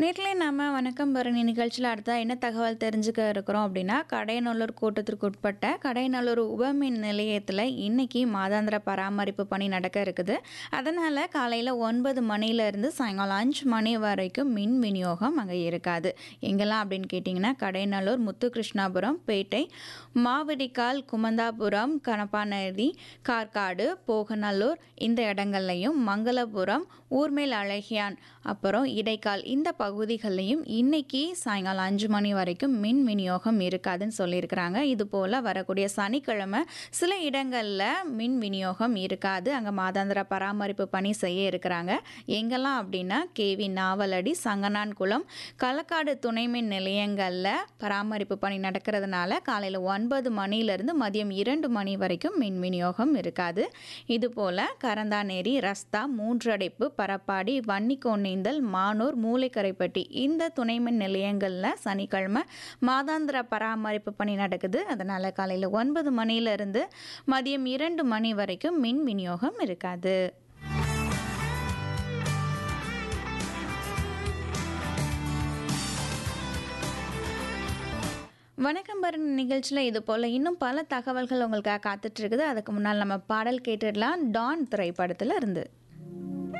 நேர்ல நாம வணக்கம் பரணி நிகழ்ச்சியில் அடுத்தா என்ன தகவல் தெரிஞ்சுக்க இருக்கிறோம் அப்படின்னா கடையநல்லூர் கூட்டத்திற்கு உட்பட்ட கடையநல்லூர் உபமின் நிலையத்தில் இன்னைக்கு மாதாந்திர பராமரிப்பு பணி நடக்க இருக்குது அதனால் காலையில் ஒன்பது மணிலேருந்து சாயங்காலம் அஞ்சு மணி வரைக்கும் மின் விநியோகம் அங்கே இருக்காது எங்கெல்லாம் அப்படின்னு கேட்டிங்கன்னா கடையநல்லூர் முத்துகிருஷ்ணாபுரம் பேட்டை மாவடிக்கால் குமந்தாபுரம் கணப்பாநதி கார்காடு போகநல்லூர் இந்த இடங்கள்லையும் மங்களபுரம் ஊர்மேல் அழகியான் அப்புறம் இடைக்கால் இந்த பகுதிகள்லையும் இன்னைக்கு சாயங்காலம் அஞ்சு மணி வரைக்கும் மின் விநியோகம் இருக்காதுன்னு சொல்லியிருக்கிறாங்க இது போல் வரக்கூடிய சனிக்கிழமை சில இடங்களில் மின் விநியோகம் இருக்காது அங்கே மாதாந்திர பராமரிப்பு பணி செய்ய இருக்கிறாங்க எங்கெல்லாம் அப்படின்னா கேவி நாவலடி சங்கனான்குளம் களக்காடு துணை மின் நிலையங்களில் பராமரிப்பு பணி நடக்கிறதுனால காலையில் ஒன்பது மணிலேருந்து மதியம் இரண்டு மணி வரைக்கும் மின் விநியோகம் இருக்காது இதுபோல் கரந்தானேரி ரஸ்தா மூன்றடைப்பு பரப்பாடி வன்னிக்கோணேந்தல் மானூர் மூளைக்கரைப்பட்டி இந்த துணை மின் நிலையங்களில் சனிக்கிழமை மாதாந்திர பராமரிப்பு பணி நடக்குது அதனால் காலையில் ஒன்பது மணியிலிருந்து மதியம் இரண்டு மணி வரைக்கும் மின் விநியோகம் இருக்காது வணக்கம் பரணி நிகழ்ச்சியில் இது போல் இன்னும் பல தகவல்கள் உங்களுக்காக காத்துட்டு இருக்குது அதுக்கு முன்னால் நம்ம பாடல் கேட்டுடலாம் டான் திரைப்படத்தில் இருந்து